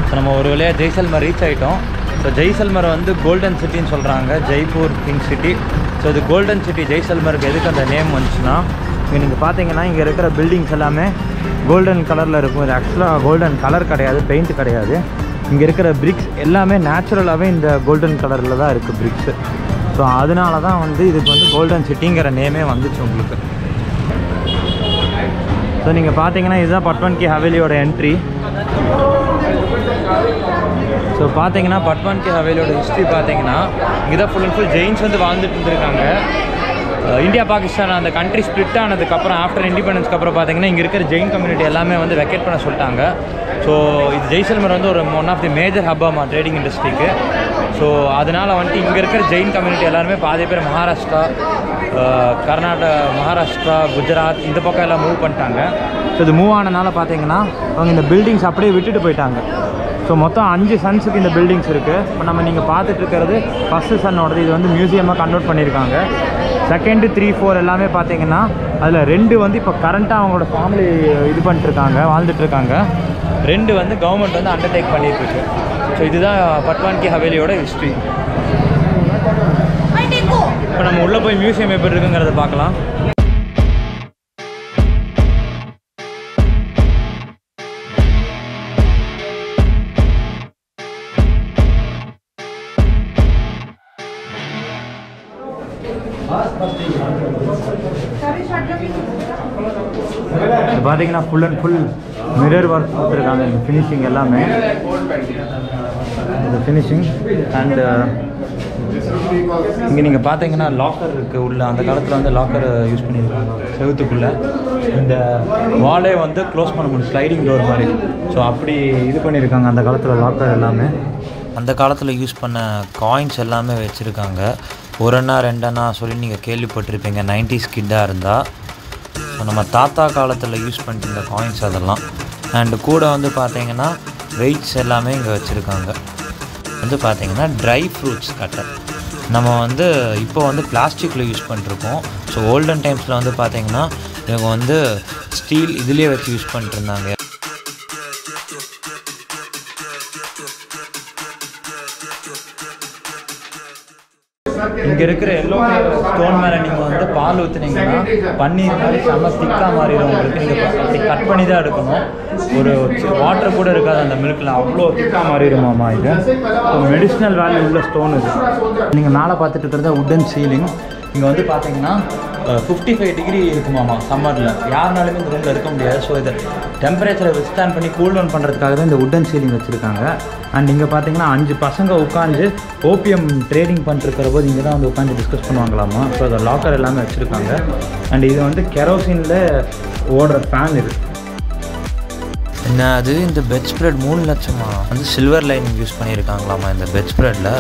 so நம்ம ஒரு வழியாக ஜெய்சல்மர் ரீச் ஆகிட்டோம் ஸோ ஜெய்சல்மர் வந்து கோல்டன் சிட்டின்னு சொல்கிறாங்க ஜெய்ப்பூர் கிங் சிட்டி ஸோ இது கோல்டன் சிட்டி ஜெய்சல்மருக்கு எதுக்கு அந்த நேம் வந்துச்சுன்னா இங்கே நீங்கள் பார்த்தீங்கன்னா இங்கே இருக்கிற பில்டிங்ஸ் எல்லாமே கோல்டன் கலரில் இருக்கும் இது ஆக்சுவலாக கோல்டன் கலர் கிடையாது பெயிண்ட் கிடையாது இங்கே இருக்கிற பிரிக்ஸ் எல்லாமே நேச்சுரலாகவே இந்த கோல்டன் கலரில் தான் இருக்குது பிரிக்ஸு ஸோ அதனால தான் வந்து இதுக்கு வந்து கோல்டன் சிட்டிங்கிற நேமே வந்துச்சு உங்களுக்கு ஸோ நீங்கள் பார்த்தீங்கன்னா இதுதான் பட்வன் கி ஹவேலியோட என்ட்ரி ஸோ பார்த்தீங்கன்னா பட்வான் கி ஹவேலியோட ஹிஸ்ட்ரி பார்த்தீங்கன்னா இங்கே தான் ஃபுல் அண்ட் ஃபுல் ஜெயின்ஸ் வந்து வாழ்ந்துட்டு இருந்திருக்காங்க அஹ் இந்தியா பாகிஸ்தான் அந்த கண்ட்ரி ஸ்ப்ளிட் ஆனதுக்கப்புறம் ஆஃப்டர் இண்டிபெண்டன்ஸ்க்கு அப்புறம் பார்த்தீங்கன்னா இங்கே இருக்கிற ஜெயின் கம்யூனிட்டி எல்லாமே வந்து வெக்கேட் பண்ண சொல்லிட்டாங்க ஸோ இது ஜெய்சல்மர் வந்து ஒரு ஒன் ஆஃப் தி மேஜர் ஹப்பாமா ட்ரேடிங் இண்டஸ்ட்ரிக்கு ஸோ அதனால் வந்துட்டு இங்கே இருக்கிற ஜெயின் கம்யூனிட்டி எல்லாருமே பாதி பேர் மகாராஷ்டிரா அஹ் கர்நாடகா மகாராஷ்டிரா குஜராத் இந்த பக்கம் எல்லாம் மூவ் பண்ணிட்டாங்க ஸோ இது மூவ் ஆனனால பார்த்தீங்கன்னா அவங்க இந்த பில்டிங்ஸ் அப்படியே விட்டுட்டு போயிட்டாங்க ஸோ மொத்தம் அஞ்சு சன்ஸுக்கு இந்த பில்டிங்ஸ் இருக்குது இப்போ நம்ம நீங்கள் பார்த்துட்டு இருக்கிறது ஃபஸ்ட்டு சன்னோடது இது வந்து மியூசியமாக கன்வெர்ட் பண்ணியிருக்காங்க செகண்டு த்ரீ ஃபோர் எல்லாமே பார்த்தீங்கன்னா அதில் ரெண்டு வந்து இப்போ கரண்ட்டாக அவங்களோட ஃபேமிலி இது பண்ணிட்டுருக்காங்க வாழ்ந்துட்டுருக்காங்க ரெண்டு வந்து கவர்மெண்ட் வந்து அண்டர்டேக் பண்ணிட்டு இருக்கு ஸோ இதுதான் பட்வான் கி ஹவேலியோட ஹிஸ்ட்ரி இப்போ நம்ம உள்ளே போய் மியூசியம் எப்படி இருக்குங்கிறத பார்க்கலாம் இது பார்த்தீங்கன்னா full and full mirror work கொடுத்துருக்காங்க இந்த ஃபினிஷிங் எல்லாமே இந்த ஃபினிஷிங் அண்டு இங்கே நீங்கள் பார்த்தீங்கன்னா லாக்கர் இருக்குது உள்ள அந்த காலத்தில் வந்து லாக்கர் யூஸ் பண்ணியிருக்காங்க செவுத்துக்குள்ளே இந்த வாலே வந்து க்ளோஸ் பண்ண முடியும் ஸ்லைடிங் டோர் மாதிரி ஸோ அப்படி இது பண்ணியிருக்காங்க அந்த காலத்தில் லாக்கர் எல்லாமே அந்த காலத்தில் யூஸ் பண்ண காயின்ஸ் எல்லாமே வச்சுருக்காங்க ஒரு அண்ணா ரெண்டண்ணா சொல்லி நீங்கள் கேள்விப்பட்டிருப்பீங்க நைன்டிஸ் கிட்டாக இருந்தால் ஸோ நம்ம தாத்தா காலத்தில் யூஸ் பண்ணிட்டு இருந்த காயின்ஸ் அதெல்லாம் அண்டு கூட வந்து பார்த்தீங்கன்னா வெயிட்ஸ் எல்லாமே இங்கே வச்சுருக்காங்க வந்து பார்த்தீங்கன்னா ட்ரை ஃப்ரூட்ஸ் கட்டர் நம்ம வந்து இப்போ வந்து பிளாஸ்டிக்கில் யூஸ் பண்ணிருக்கோம் ஸோ ஓல்டன் டைம்ஸில் வந்து பார்த்தீங்கன்னா இவங்க வந்து ஸ்டீல் இதுலேயே வச்சு யூஸ் பண்ணிட்டு இருந்தாங்க இங்கே இருக்கிற எல்லோ ஸ்டோன் மேலே நீங்கள் வந்து பால் ஊற்றுனீங்கன்னா பன்னீர் மாதிரி செம்ம திக்காக மாறிடும் உங்களுக்கு நீங்கள் அப்படி கட் பண்ணி தான் எடுக்கணும் ஒரு வாட்டர் கூட இருக்காது அந்த மில்கில் அவ்வளோ திக்காக மாறிடுமாம்மா இது ஸோ மெடிசினல் வேல்யூ உள்ள ஸ்டோன் இது நீங்கள் மேலே பார்த்துட்டு இருக்கிறது உட்டன் சீலிங் இங்கே வந்து பார்த்தீங்கன்னா ஃபிஃப்டி ஃபைவ் டிகிரி இருக்குமாமா சம்மரில் யாருனாலுமே இந்த ரூமில் இருக்க முடியாது ஸோ இதை டெம்பரேச்சரை விஸ்டாண்ட் பண்ணி கூல் டவுன் பண்ணுறதுக்காக தான் இந்த உட்டன் சீலிங் வச்சுருக்காங்க அண்ட் இங்கே பார்த்தீங்கன்னா அஞ்சு பசங்க உட்காந்து ஓபிஎம் ட்ரேடிங் பண்ணிருக்கிற போது இங்கே தான் வந்து உட்காந்து டிஸ்கஸ் பண்ணுவாங்களாமா ஸோ அதை லாக்கர் எல்லாமே வச்சுருக்காங்க அண்ட் இது வந்து கெரோசினில் ஓடுற ஃபேன் இது என்ன அது இந்த பெட் ஸ்ப்ரெட் மூணு லட்சமா வந்து சில்வர் லைனிங் யூஸ் பண்ணியிருக்காங்களாமா இந்த பெட் ஸ்ப்ரெட்டில்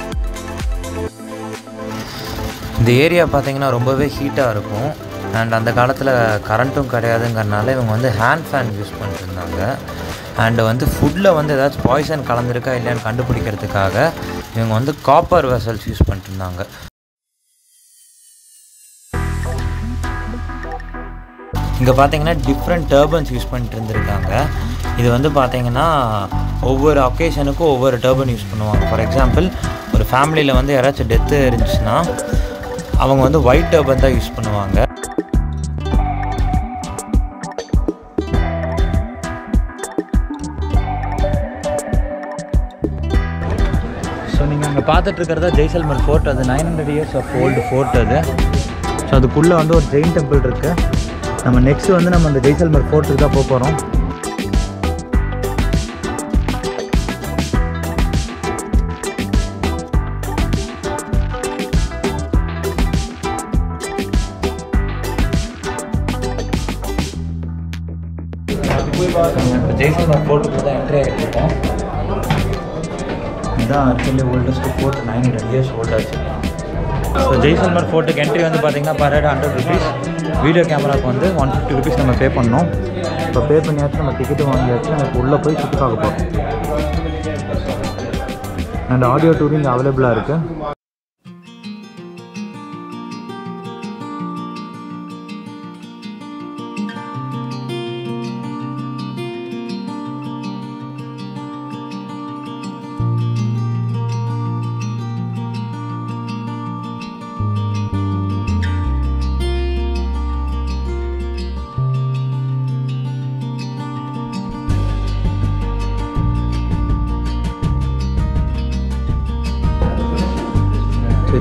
இந்த ஏரியா பார்த்தீங்கன்னா ரொம்பவே ஹீட்டாக இருக்கும் அண்ட் அந்த காலத்தில் கரண்ட்டும் கிடையாதுங்கிறனால இவங்க வந்து ஹேண்ட் ஃபேன் யூஸ் பண்ணிட்டு இருந்தாங்க அண்டு வந்து ஃபுட்டில் வந்து ஏதாச்சும் பாய்சன் கலந்துருக்கா இல்லையான்னு கண்டுபிடிக்கிறதுக்காக இவங்க வந்து காப்பர் வெசல்ஸ் யூஸ் பண்ணிட்டு இருந்தாங்க இங்கே பார்த்தீங்கன்னா டிஃப்ரெண்ட் டர்பன்ஸ் யூஸ் பண்ணிட்டு இருந்திருக்காங்க இது வந்து பார்த்தீங்கன்னா ஒவ்வொரு ஒகேஷனுக்கும் ஒவ்வொரு டர்பன் யூஸ் பண்ணுவாங்க ஃபார் எக்ஸாம்பிள் ஒரு ஃபேமிலியில் வந்து யாராச்சும் டெத்து இருந்துச்சுன்னா அவங்க வந்து ஒயிட் டர்பன் தான் யூஸ் பண்ணுவாங்க ஸோ நீங்கள் அங்கே பார்த்துட்டு இருக்கிறதா ஜெய்சல்மர் ஃபோர்ட் அது nine hundred years of old fort அது ஸோ அதுக்குள்ளே வந்து ஒரு ஜெயின் டெம்பிள் இருக்குது நம்ம நெக்ஸ்ட் வந்து நம்ம அந்த ஜெய்சல்மர் ஃபோர்ட்டுக்கு தான் போக போகிறோம் ஜெய்சல்மர் ஃபோர்ட்டுக்கு தான் என்ட்ரி ஆகிட்டு இருக்கோம் இதுதான் actually oldest fort nine hundred years ஓல்டாச்சு ஸோ ஜெய்சல்மர் ஃபோர்ட்டுக்கு என்ட்ரி வந்து பார்த்தீங்கன்னா per head hundred rupees video கேமராக்கு வந்து ஒன் ஃபிஃப்டி ருபீஸ் நம்ம பே பண்ணோம் இப்போ பே பண்ணியாச்சு நம்ம டிக்கெட்டு வாங்கியாச்சு நம்ம இப்போ உள்ளே போய் சுற்றி பார்க்க போகிறோம் அண்ட் ஆடியோ டூர் இங்கே அவைலபிளாக இருக்குது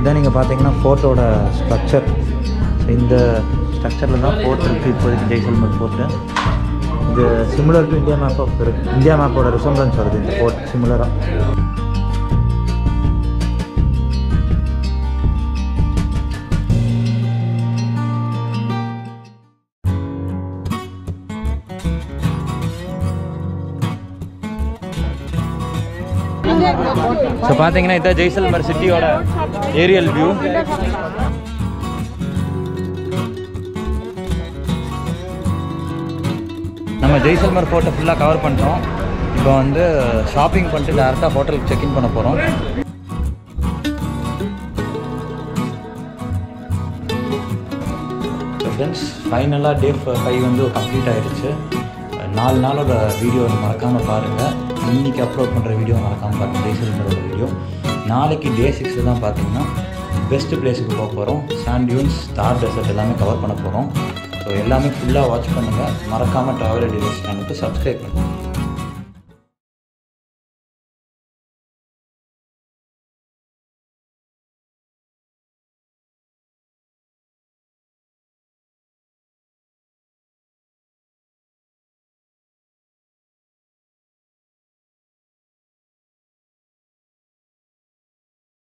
இதான் நீங்கள் பார்த்தீங்கன்னா ஃபோர்ட்டோட ஸ்ட்ரக்சர் ஸோ இந்த ஸ்ட்ரக்சரில் தான் ஃபோர்ட் இருக்குது இப்போதைக்கு ஜெய்சல்மர் ஃபோர்ட்டு இது similar to India map of India மேப்போட ரிசம்பலன்ஸ் வருது இந்த ஃபோர்ட் சிமிலராக ஸோ பார்த்தீங்கன்னா இதான் ஜெய்சல்மர் சிட்டியோட ஏரியல் வியூ நம்ம ஜெய்சல்மர் ஃபோர்ட்டை ஃபுல்லாக கவர் பண்ணிட்டோம் இப்போ வந்து ஷாப்பிங் பண்ணிட்டு டேரெக்டாக ஹோட்டலுக்கு செக்இன் பண்ண போகிறோம் ஃப்ரெண்ட்ஸ் ஃபைனலாக டே ஃபைவ் வந்து கம்ப்ளீட் ஆயிடுச்சு நாலு நாளோட வீடியோ மறக்காமல் பாருங்கள் இன்றைக்கி அப்லோட் பண்ணுற வீடியோ மறக்காமல் பாருங்கள் ஜெய்சல்மரோட வீடியோ நாளைக்கு டே சிக்ஸில் தான் பார்த்தீங்கன்னா பெஸ்ட் பிளேஸுக்கு போக போகிறோம் சாண்ட் டியூன்ஸ் ஸ்டார் டெசர்ட் எல்லாமே கவர் பண்ண போகிறோம் ஸோ எல்லாமே ஃபுல்லாக வாட்ச் பண்ணுங்கள் மறக்காமல் ட்ராவல் டீலர்ஸ் சேனலுக்கு சப்ஸ்கிரைப் பண்ணுங்கள்